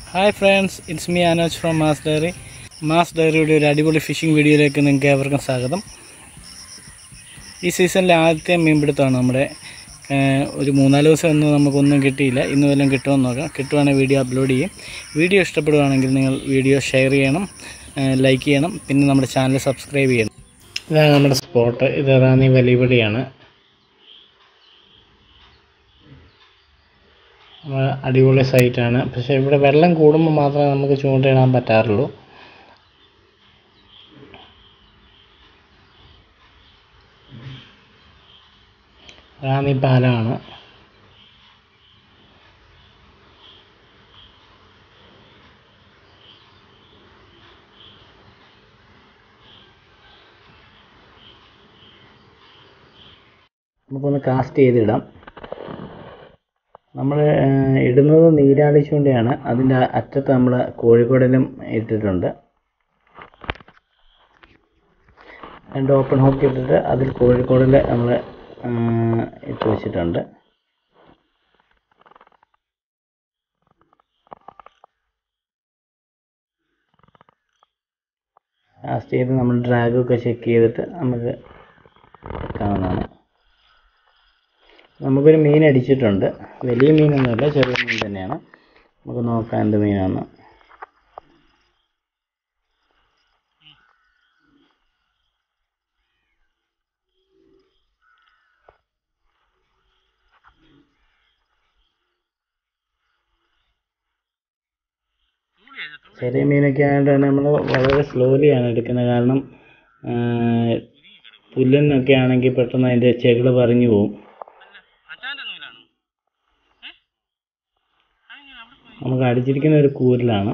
hi friends it's me Anoj from Mass Diary Mass ഡയറിയുടെ ഒരു അടിപൊളി ഫിഷിംഗ് വീഡിയോയിലേക്ക് നിങ്ങൾക്ക് ഏവർക്കും സ്വാഗതം ഈ സീസണിലെ ആദ്യത്തെ മീൻപിടുത്തമാണ് നമ്മുടെ ഏഹ്, ഒരു മൂന്നാല് ദിവസം ഒന്നും നമുക്കൊന്നും കിട്ടിയില്ല ഇന്ന് വല്ലതും കിട്ടുമെന്ന് നോക്കാം കിട്ടുവാണെങ്കിൽ വീഡിയോ അപ്ലോഡ് ചെയ്യും വീഡിയോ ഇഷ്ടപ്പെടുവാണെങ്കിൽ നിങ്ങൾ വീഡിയോ ഷെയർ ചെയ്യണം ലൈക്ക് ചെയ്യണം പിന്നെ നമ്മുടെ ചാനൽ സബ്സ്ക്രൈബ് ചെയ്യണം ഇതാണ് നമ്മുടെ സ്പോട്ട് ഇത് റാന്നി വലിയപടിയാണ് നമ്മൾ അടിപൊളി സൈറ്റാണ് പക്ഷേ ഇവിടെ വെള്ളം കൂടുമ്പോൾ മാത്രമേ നമുക്ക് ചൂണ്ടയിടാൻ പറ്റാറുള്ളൂ റാന്നി പാലമാണ് നമുക്കൊന്ന് കാസ്റ്റ് ചെയ്തിടാം നമ്മൾ ഇടുന്നത് നീരാളി ചൂണ്ടയാണ് അതിൻ്റെ അറ്റത്ത് നമ്മൾ കോഴിക്കോടലും ഇട്ടിട്ടുണ്ട് രണ്ട് ഓപ്പൺ ഹോക്ക് ഇട്ടിട്ട് അതിൽ കോഴിക്കോടൽ നമ്മൾ ഇട്ട് വെച്ചിട്ടുണ്ട് കാസ്റ്റ് ചെയ്ത് നമ്മൾ ഡ്രാഗൊക്കെ ചെക്ക് ചെയ്തിട്ട് നമുക്ക് കാണുന്നതാണ് നമുക്കൊരു മീൻ അടിച്ചിട്ടുണ്ട് വലിയ മീനൊന്നുമില്ല ചെറിയ മീൻ തന്നെയാണ് നമുക്ക് നോക്കാം എന്ത് മീനാണ് ചെറിയ മീനൊക്കെ ആയതുകൊണ്ട് തന്നെ നമ്മൾ വളരെ സ്ലോലിയാണ് എടുക്കുന്നത് കാരണം ആ, പുല്ലിനൊക്കെ ആണെങ്കിൽ പെട്ടെന്ന് അതിൻ്റെ ചെകിള് പറഞ്ഞു പോകും നമുക്ക് അടിച്ചിരിക്കുന്ന ഒരു കൂരിലാണ്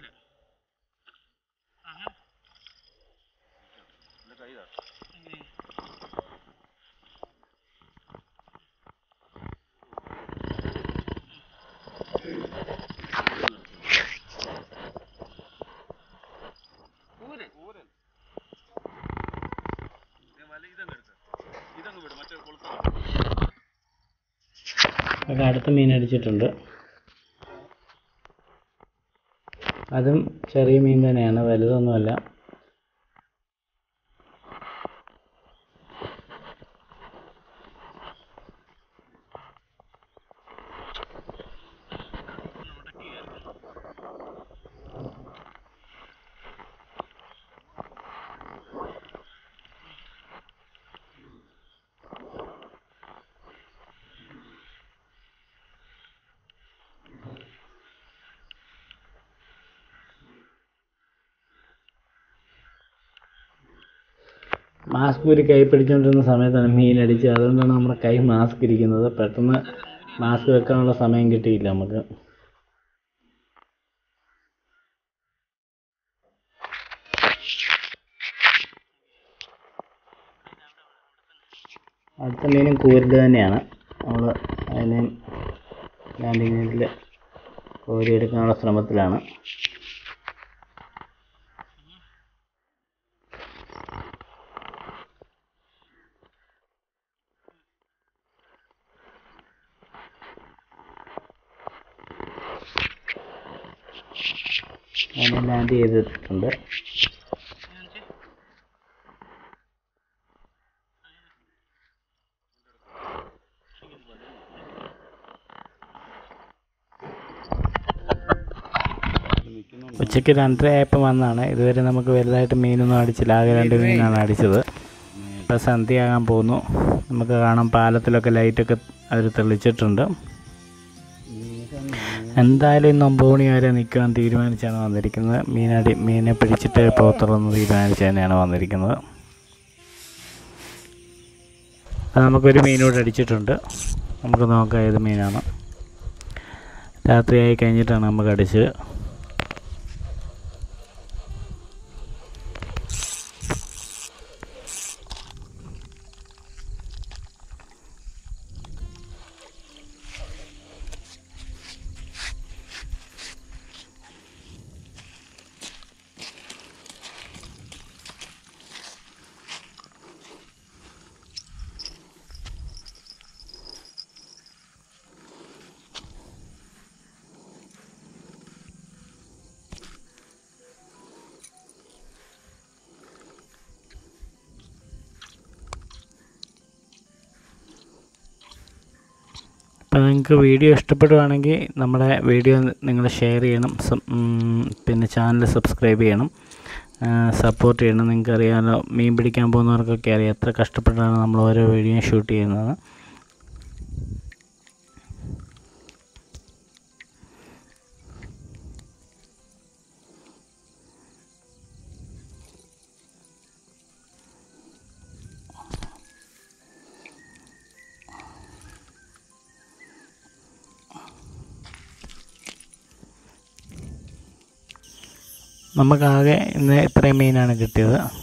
അത് അടുത്ത മീൻ അടിച്ചിട്ടുണ്ട് അതും ചെറിയ മീൻ തന്നെയാണ് വലുതൊന്നുമല്ല മാസ്ക് ഒരു കൈ പിടിച്ചുകൊണ്ടിരുന്ന സമയത്താണ് മീൻ അടിച്ചത് അതുകൊണ്ടാണ് നമ്മുടെ കൈ മാസ്ക് ഇരിക്കുന്നത് പെട്ടെന്ന് മാസ്ക് വെക്കാനുള്ള സമയം കിട്ടിയില്ല നമുക്ക് അടുത്ത മീനും കൂരിൽ തന്നെയാണ് നമ്മൾ അതിനെ ലാൻഡിങ് നെറ്റിൽ കോരിയെടുക്കാനുള്ള ശ്രമത്തിലാണ് അതിനെ ലാൻഡ് ചെയ്തിട്ടുണ്ട് ഉച്ചയ്ക്ക് രണ്ടര ആയപ്പോൾ വന്നാണ് ഇതുവരെ നമുക്ക് വലുതായിട്ട് മീനൊന്നും അടിച്ചില്ല ആകെ രണ്ട് മീനാണ് അടിച്ചത് ഇപ്പോൾ സന്ധ്യയാകാൻ പോകുന്നു നമുക്ക് കാണാം പാലത്തിലൊക്കെ ലൈറ്റൊക്കെ അവർ തെളിച്ചിട്ടുണ്ട് എന്തായാലും ഇന്ന് ഒമ്പത് മണി വരെ നിൽക്കുവാൻ തീരുമാനിച്ചാണ് വന്നിരിക്കുന്നത് മീനടി മീനെ പിടിച്ചിട്ട് പോത്തുള്ളൂ തീരുമാനിച്ച് തന്നെയാണ് വന്നിരിക്കുന്നത് അത് നമുക്കൊരു മീനോട് അടിച്ചിട്ടുണ്ട് നമുക്ക് നോക്കാം ഏത് മീനാണ് രാത്രിയായി കഴിഞ്ഞിട്ടാണ് നമുക്ക് അടിച്ചത് അപ്പോൾ നിങ്ങൾക്ക് വീഡിയോ ഇഷ്ടപ്പെടുവാണെങ്കിൽ നമ്മുടെ വീഡിയോ നിങ്ങൾ ഷെയർ ചെയ്യണം സം- ഉം, പിന്നെ ചാനൽ സബ്സ്ക്രൈബ് ചെയ്യണം സപ്പോർട്ട് ചെയ്യണം നിങ്ങൾക്ക് അറിയാമല്ലോ മീൻ പിടിക്കാൻ പോകുന്നവർക്കൊക്കെ അറിയാം എത്ര കഷ്ടപ്പെട്ടാണ് നമ്മൾ ഓരോ വീഡിയോ ഷൂട്ട് ചെയ്യുന്നത് നമുക്കാകെ ഇന്ന് ഇത്രയും മീനാണ് കിട്ടിയത്